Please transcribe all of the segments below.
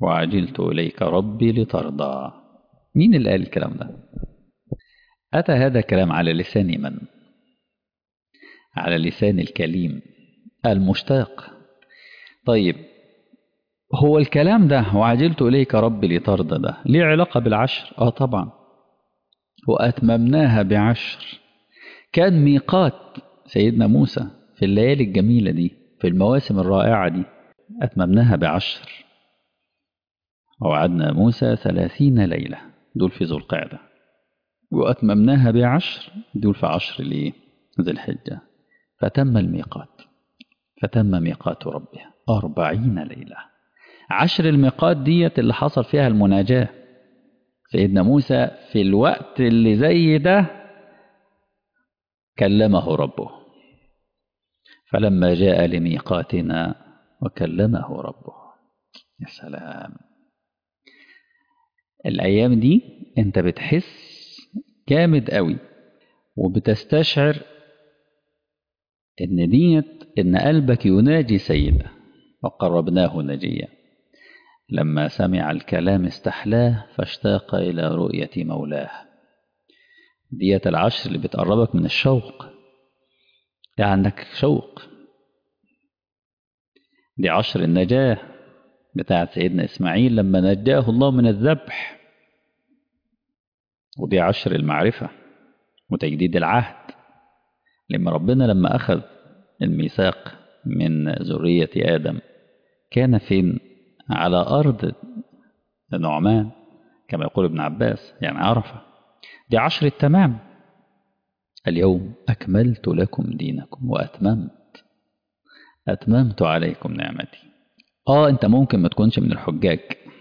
وعجلت إليك ربي لترضى مين اللي قال الكلام ده أتى هذا الكلام على لسان من على لسان الكليم المشتاق طيب هو الكلام ده وعجلت إليك ربي لترضى ده ليه علاقة بالعشر آه طبعا وأتممناها بعشر كان ميقات سيدنا موسى في الليالي الجميلة دي في المواسم الرائعة دي أتممناها بعشر ووعدنا موسى ثلاثين ليلة دول في ذو القعدة وأتممناها بعشر دول في عشر ليه ذي الحجة فتم الميقات فتم ميقات ربها أربعين ليلة عشر الميقات ديت اللي حصل فيها المناجاة سيدنا موسى في الوقت اللي زي ده كلمه ربه فلما جاء لميقاتنا وكلمه ربه يا سلام الأيام دي أنت بتحس جامد قوي وبتستشعر إن ديت إن قلبك يناجي سيده وقربناه نجيا لما سمع الكلام استحلاه فاشتاق إلى رؤية مولاه ديت العشر اللي بتقربك من الشوق ده عندك شوق دي عشر النجاة بتاعت سيدنا إسماعيل لما نجاه الله من الذبح ودي عشر المعرفة وتجديد العهد لما ربنا لما أخذ الميثاق من ذرية آدم كان فين على أرض نعمان كما يقول ابن عباس يعني عرفة دي عشر التمام اليوم أكملت لكم دينكم وأتممت أتممت عليكم نعمتي آه أنت ممكن ما تكونش من الحجاج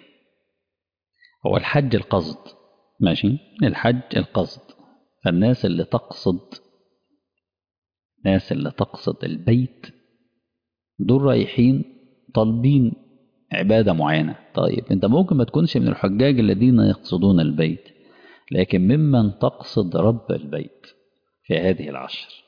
هو الحج القصد ماشي الحج القصد فالناس اللي تقصد الناس اللي تقصد البيت دول رايحين طالبين عبادة معينة طيب انت ممكن ما تكونش من الحجاج الذين يقصدون البيت لكن ممن تقصد رب البيت في هذه العشر